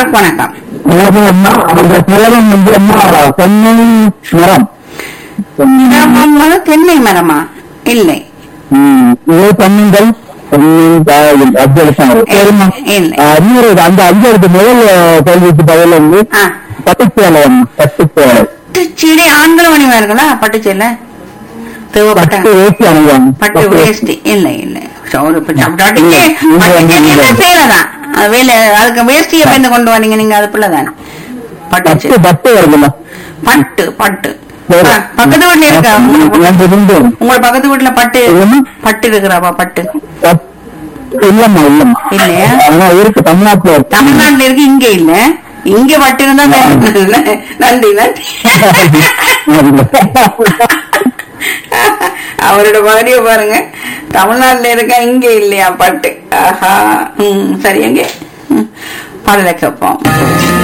அவருக்கு வணக்கம் அதாவது அம்மா அந்த புலகம் வந்து அம்மா தென்னை மரம் மரம் வந்து தென்னை மரமா இல்லை ம், இது தென்னங்கள் தென்னின் அப்துல்சாமி சரிம்மா இல்லை. ஆ, இன்னொரு இது, அந்த அஞ்சாவது முதல் கேள்விக்கு பதில் வந்து ஆ. பட்டுச்சேலை பட்டுச்சேலை பட்டுச்சீடை ஆண்கள் மணிவார்களா பட்டுச்சீல தேவைப்பட்ட பட்டு வேஷ்டி அணிவாங்க பட்டு வேஷ்டி இல்லை இல்லை ஒரு இல்ல, பட்டுச்சீலை இல்ல. சேலைதான் அது வேலை அதுக்கு வேஷ்டியை பயந்து கொண்டு வந்தீங்க நீங்க அது பிள்ளைதானே பட்டு பட்டுச்சீலை பட்டு வருதுல்ல பட்டு பட்டு சரி. ஆ, பக்கத்து வீட்டுல இருக்கா உங்க- எனக்கு இருந்து உங்க பக்கத்து வீட்டுல பட்டு என்ன? பட்டு இருக்கிறாப்பா பட்டு பட்- இல்லம்மா இல்லம்மா இல்லையா? ஆனா இருக்கு தமிழ்நாட்டுல இருக்கு தமிழ்நாட்டுல இருக்கு இங்க இல்ல இங்க பட்டு இருந்தா வே- நன்றி நன்றி அவரோட மாதிரியே பாருங்க தமிழ்நாட்டுல இருக்கா இங்க இல்லையா பட்டு ஆஹா ம் சரி எங்க ம், பாடலை கேட்போம்